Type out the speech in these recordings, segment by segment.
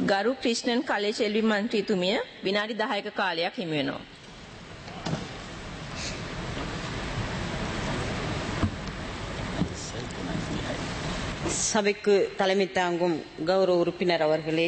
ගරු ක්‍රිෂ්ණන් කලේ ශෙල්වි මන්ත්‍රීතුමිය විනාඩි 10ක කාලයක් හිමි වෙනවා. சபைக்கு தலைமை தாங்கும் கௌரவ உறுப்பினர் அவர்களே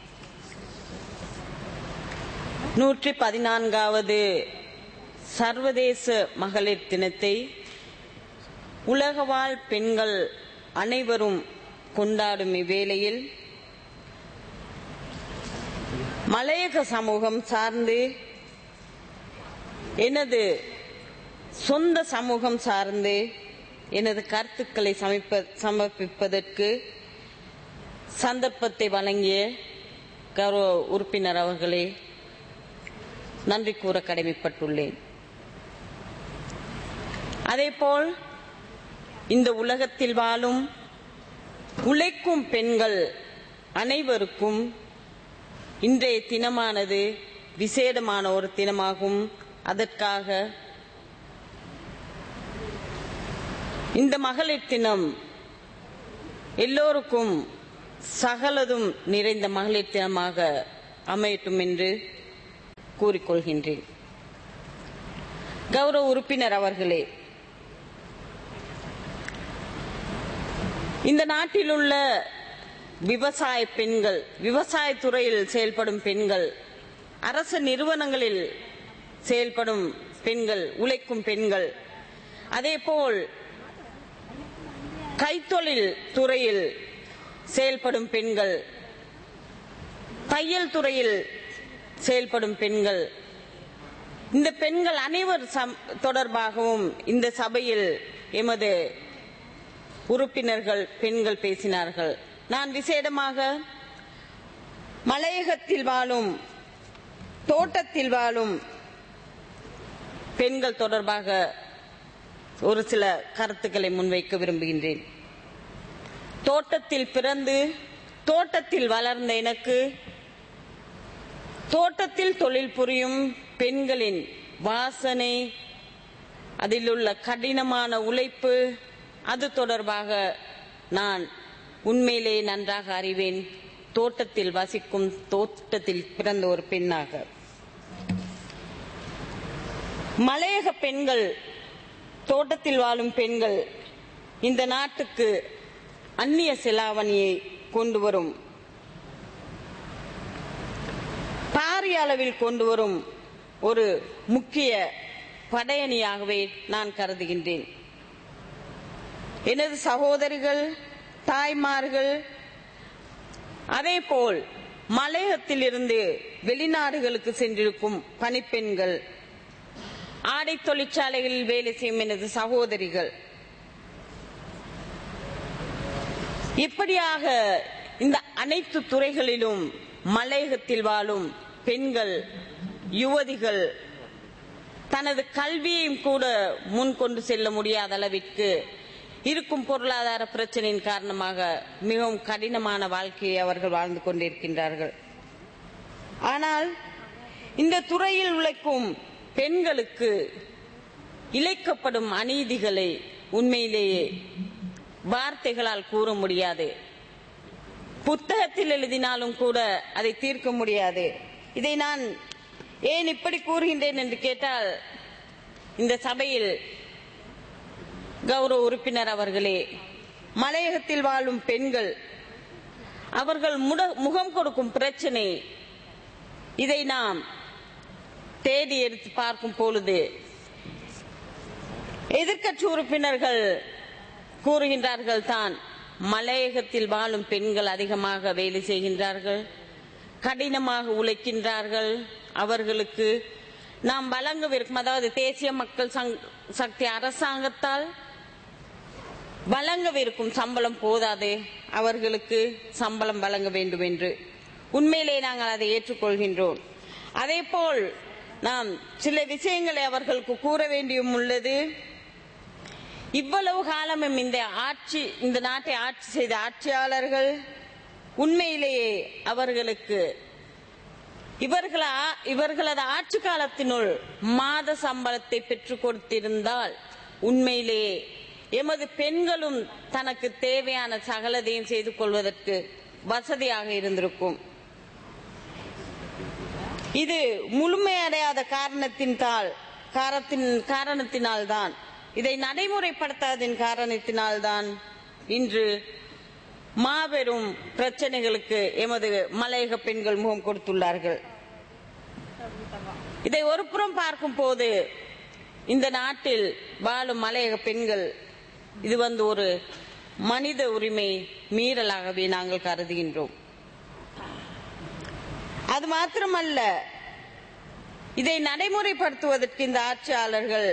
நூற்றி பதினான்காவது சர்வதேச மகளிர் தினத்தை உலகவாழ் பெண்கள் அனைவரும் கொண்டாடும் இவ்வேளையில் மலையக சமூகம் சார்ந்து எனது சொந்த சமூகம் சார்ந்து எனது கருத்துக்களை சமைப்ப சமர்ப்பிப்பதற்கு சந்தர்ப்பத்தை வழங்கிய கௌரவ உறுப்பினர் அவர்களே நன்றி கூற கடமைப்பட்டுள்ளேன் அதேபோல் இந்த உலகத்தில் வாழும் உழைக்கும் பெண்கள் அனைவருக்கும் இன்றைய தினமானது விசேடமான ஒரு தினமாகும் அதற்காக இந்த மகளிர் தினம் எல்லோருக்கும் சகலதும் நிறைந்த மகளிர் தினமாக அமையட்டும் என்று கூறிக்கொள்கின்றேன் கௌரவ உறுப்பினர் அவர்களே இந்த நாட்டில் உள்ள விவசாய பெண்கள் விவசாய துறையில் செயல்படும் பெண்கள் அரசு நிறுவனங்களில் செயல்படும் பெண்கள் உழைக்கும் பெண்கள் அதேபோல் கைத்தொழில் துறையில் செயல்படும் பெண்கள் தையல் துறையில் செயல்படும் பெண்கள் இந்த பெண்கள் அனைவர் சம்- தொடர்பாகவும் இந்த சபையில் எமது உறுப்பினர்கள் பெண்கள் பேசினார்கள் நான் விசேடமாக மலையகத்தில் வாழும் தோட்டத்தில் வாழும் பெண்கள் தொடர்பாக ஒரு சில கருத்துக்களை முன்வைக்க விரும்புகின்றேன் தோட்டத்தில் பிறந்து தோட்டத்தில் வளர்ந்த எனக்கு தோட்டத்தில் தொழில் புரியும் பெண்களின் வாசனை அதில் உள்ள கடினமான உழைப்பு அது தொடர்பாக நான் உண்மையிலே நன்றாக அறிவேன் தோட்டத்தில் வசிக்கும் தோட்டத்தில் பிறந்த ஒரு பெண்ணாக மலையக பெண்கள் தோட்டத்தில் வாழும் பெண்கள் இந்த நாட்டுக்கு அந்நிய செலாவணியை கொண்டு வரும் பாரிய அளவில் கொண்டு வரும் ஒரு முக்கிய படையணியாகவே நான் கருதுகின்றேன் எனது சகோதரிகள் தாய்மார்கள் அதேபோல் மலையகத்தில் இருந்து வெளிநாடுகளுக்கு சென்றிருக்கும் பணிப்பெண்கள் ஆடை தொழிற்சாலைகளில் வேலை செய்யும் எனது சகோதரிகள் இப்படியாக இந்த அனைத்து துறைகளிலும் மலையகத்தில் வாழும் பெண்கள் யுவதிகள் தனது கல்வியையும் கூட முன் கொண்டு செல்ல முடியாத அளவிற்கு இருக்கும் பொருளாதார பிரச்சனையின் காரணமாக மிகவும் கடினமான வாழ்க்கையை அவர்கள் வாழ்ந்து கொண்டிருக்கின்றார்கள் ஆனால் இந்த துறையில் உழைக்கும் பெண்களுக்கு இழைக்கப்படும் அநீதிகளை உண்மையிலேயே வார்த்தைகளால் கூற முடியாது புத்தகத்தில் எழுதினாலும் கூட அதை தீர்க்க முடியாது இதை நான் ஏன் இப்படி கூறுகின்றேன் என்று கேட்டால் இந்த சபையில் கௌரவ உறுப்பினர் அவர்களே மலையகத்தில் வாழும் பெண்கள் அவர்கள் முட- முகம் கொடுக்கும் பிரச்சனை இதை நாம் தேடி எடுத்து பார்க்கும் பொழுது எதிர்க்கட்சி உறுப்பினர்கள் கூறுகின்றார்கள் தான் மலையகத்தில் வாழும் பெண்கள் அதிகமாக வேலை செய்கின்றார்கள் கடினமாக உழைக்கின்றார்கள் அவர்களுக்கு நாம் வழங்கவிருக்கும் அதாவது தேசிய மக்கள் சங்- சக்தி அரசாங்கத்தால் வழங்கவிருக்கும் சம்பளம் போதாது அவர்களுக்கு சம்பளம் வழங்க வேண்டும் என்று உண்மையிலே நாங்கள் அதை ஏற்றுக்கொள்கின்றோம் அதேபோல் நாம் சில விஷயங்களை அவர்களுக்கு கூற வேண்டியும் உள்ளது இவ்வளவு காலமும் இந்த ஆட்சி இந்த நாட்டை ஆட்சி செய்த ஆட்சியாளர்கள் உண்மையிலேயே அவர்களுக்கு இவர்கள இவர்களது ஆட்சி காலத்தினுள் மாத சம்பளத்தை பெற்றுக் கொடுத்திருந்தால் உண்மையிலேயே எமது பெண்களும் தனக்கு தேவையான சகலதையும் செய்து கொள்வதற்கு வசதியாக இருந்திருக்கும் இது முழுமையடையாத காரணத்தின் தாள் காரத்தின் காரணத்தினால்தான் இதை நடைமுறைப்படுத்தாததின் காரணத்தினால்தான் இன்று மாபெரும் பிரச்சனைகளுக்கு எமது மலையக பெண்கள் முகம் கொடுத்துள்ளார்கள் இதை ஒருபுறம் பார்க்கும் போது இந்த நாட்டில் வாழும் மலையக பெண்கள் இது வந்து ஒரு மனித உரிமை மீறலாகவே நாங்கள் கருதுகின்றோம் அது மாத்திரமல்ல இதை நடைமுறைப்படுத்துவதற்கு இந்த ஆட்சியாளர்கள்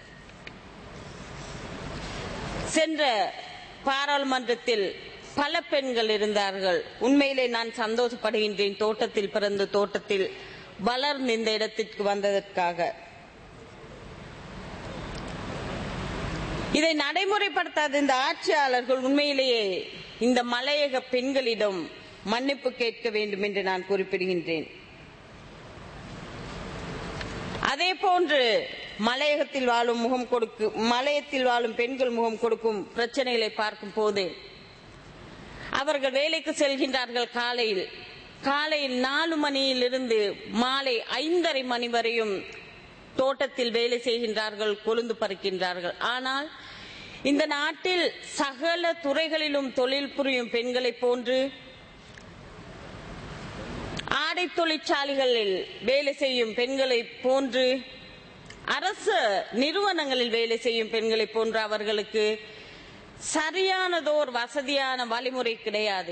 சென்ற பாராளுமன்றத்தில் பல பெண்கள் இருந்தார்கள் உண்மையிலே நான் சந்தோஷப்படுகின்றேன் தோட்டத்தில் பிறந்து தோட்டத்தில் வளர்ந்து இந்த இடத்திற்கு வந்ததற்காக இதை நடைமுறைப்படுத்தாத இந்த ஆட்சியாளர்கள் உண்மையிலேயே இந்த மலையக பெண்களிடம் மன்னிப்பு கேட்க வேண்டும் என்று நான் குறிப்பிடுகின்றேன் அதே போன்று மலையகத்தில் வாழும் முகம் கொடுக்கும் மலையத்தில் வாழும் பெண்கள் முகம் கொடுக்கும் பிரச்சனைகளை பார்க்கும் போது அவர்கள் வேலைக்கு செல்கின்றார்கள் காலையில் காலையில் நாலு மணியிலிருந்து மாலை ஐந்தரை மணி வரையும் தோட்டத்தில் வேலை செய்கின்றார்கள் கொழுந்து பறிக்கின்றார்கள் ஆனால் இந்த நாட்டில் சகல துறைகளிலும் தொழில் புரியும் பெண்களைப் போன்று ஆடை தொழிற்சாலைகளில் வேலை செய்யும் பெண்களை போன்று அரசு நிறுவனங்களில் வேலை செய்யும் பெண்களை போன்று அவர்களுக்கு சரியானதோர் வசதியான வழிமுறை கிடையாது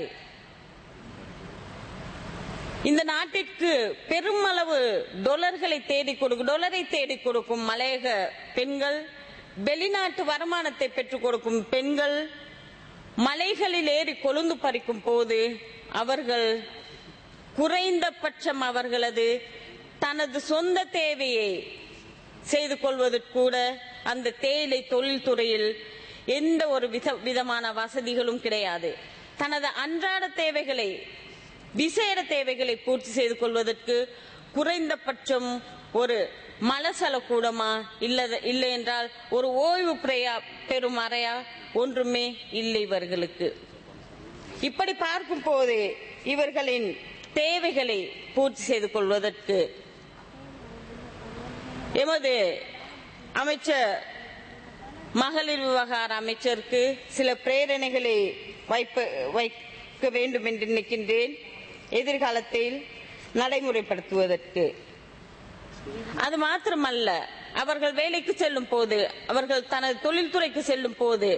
இந்த நாட்டிற்கு பெருமளவு டொலர்களை தேடி கொடுக்கும் டொலரை தேடி கொடுக்கும் மலையக பெண்கள் வெளிநாட்டு வருமானத்தை பெற்றுக் கொடுக்கும் பெண்கள் மலைகளில் ஏறி கொழுந்து பறிக்கும் போது அவர்கள் குறைந்தபட்சம் அவர்களது தனது சொந்த தேவையை செய்து கொள்வதற்கூட அந்த தேயிலை தொழில்துறையில் எந்த ஒரு வித- விதமான வசதிகளும் கிடையாது தனது அன்றாட தேவைகளை விசேட தேவைகளை பூர்த்தி செய்து கொள்வதற்கு குறைந்தபட்சம் ஒரு மலசல கூடமா இல்ல இல்லை என்றால் ஒரு ஓய்வு பிரயா பெறும் அறையா ஒன்றுமே இல்லை இவர்களுக்கு இப்படி பார்க்கும் போது இவர்களின் தேவைகளை பூர்த்தி செய்து கொள்வதற்கு எமது அமைச்சர் மகளிர் விவகார அமைச்சருக்கு சில பிரேரணைகளை வைப்ப வைக்க வேண்டும் என்று நினைக்கின்றேன் எதிர்காலத்தில் நடைமுறைப்படுத்துவதற்கு அது மாத்திரமல்ல அவர்கள் வேலைக்கு செல்லும் போது அவர்கள் தனது தொழில்துறைக்கு செல்லும் போது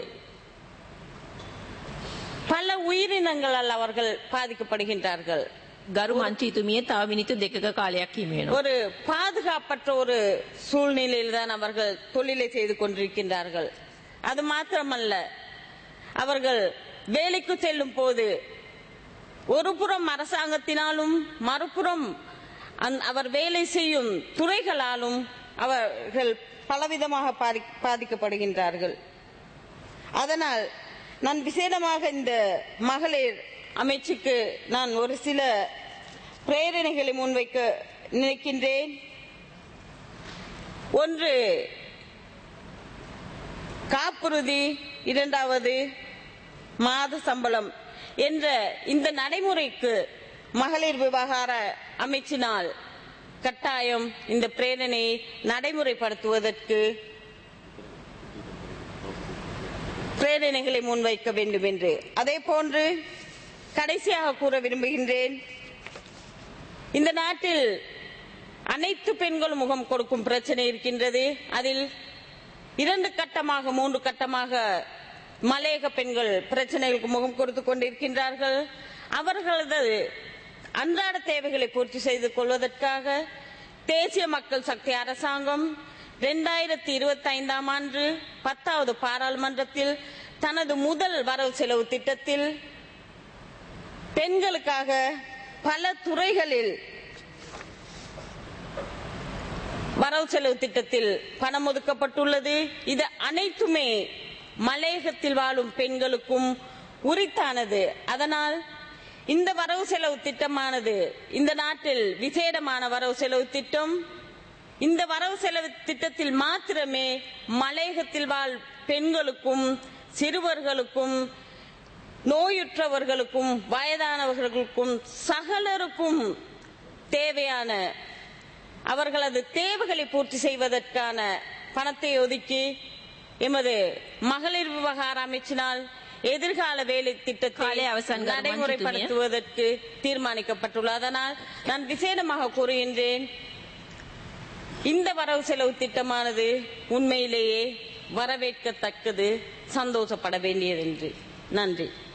பல உயிரினங்களால் அவர்கள் பாதிக்கப்படுகின்றார்கள் ගරු මන්ත්‍රීතුමිය තව මිනිත්තු දෙකක කාලයක් හිමි වෙනවා. ஒரு பாதுகாப்பற்ற ஒரு சூழ்நிலையில் தான் அவர்கள் தொழிலை செய்து கொண்டிருக்கின்றார்கள் அது மாத்திரமல்ல அவர்கள் வேலைக்கு செல்லும் போது ஒரு புறம் அரசாங்கத்தினாலும் மறுபுறம் அந்த- அவர் வேலை செய்யும் துறைகளாலும் அவர்கள் பலவிதமாக பாதி- பாதிக்கப்படுகின்றார்கள் அதனால் நான் விசேடமாக இந்த மகளிர் அமைச்சுக்கு நான் ஒரு சில பிரேரணைகளை முன்வைக்க நினைக்கின்றேன் ஒன்று காப்புறுதி இரண்டாவது மாத சம்பளம் என்ற இந்த நடைமுறைக்கு மகளிர் விவகார அமைச்சினால் கட்டாயம் இந்த பிரேரணையை நடைமுறைப்படுத்துவதற்கு பிரேரணைகளை முன்வைக்க வேண்டும் என்று அதே போன்று கடைசியாக கூற விரும்புகின்றேன் இந்த நாட்டில் அனைத்து பெண்களும் முகம் கொடுக்கும் பிரச்சனை இருக்கின்றது அதில் இரண்டு கட்டமாக மூன்று கட்டமாக மலையக பெண்கள் பிரச்சனைகளுக்கு முகம் கொடுத்து கொண்டிருக்கின்றார்கள் அவர்களது அன்றாட தேவைகளை பூர்த்தி செய்து கொள்வதற்காக தேசிய மக்கள் சக்தி அரசாங்கம் இரண்டாயிரத்தி இருபத்தி ஐந்தாம் ஆண்டு பத்தாவது பாராளுமன்றத்தில் தனது முதல் வரவு செலவு திட்டத்தில் பெண்களுக்காக பல துறைகளில் வரவு செலவு திட்டத்தில் பணம் ஒதுக்கப்பட்டுள்ளது இது அனைத்துமே மலையகத்தில் வாழும் பெண்களுக்கும் உரித்தானது அதனால் இந்த வரவு செலவு திட்டமானது இந்த நாட்டில் விசேடமான வரவு செலவு திட்டம் இந்த வரவு செலவு திட்டத்தில் மாத்திரமே மலையகத்தில் வாழ் பெண்களுக்கும் சிறுவர்களுக்கும் நோயுற்றவர்களுக்கும் வயதானவர்களுக்கும் சகலருக்கும் தேவையான அவர்களது தேவைகளை பூர்த்தி செய்வதற்கான பணத்தை ஒதுக்கி எமது மகளிர் விவகார அமைச்சினால் எதிர்கால வேலை காலை திட்டத்தை அவசான் கருமான் நடைமுறைப்படுத்துவதற்கு தீர்மானிக்கப்பட்டுள்ளது அதனால் நான் விசேடமாக கூறுகின்றேன் இந்த வரவு செலவு திட்டமானது உண்மையிலேயே வரவேற்கத்தக்கது சந்தோஷப்பட வேண்டியது என்று நன்றி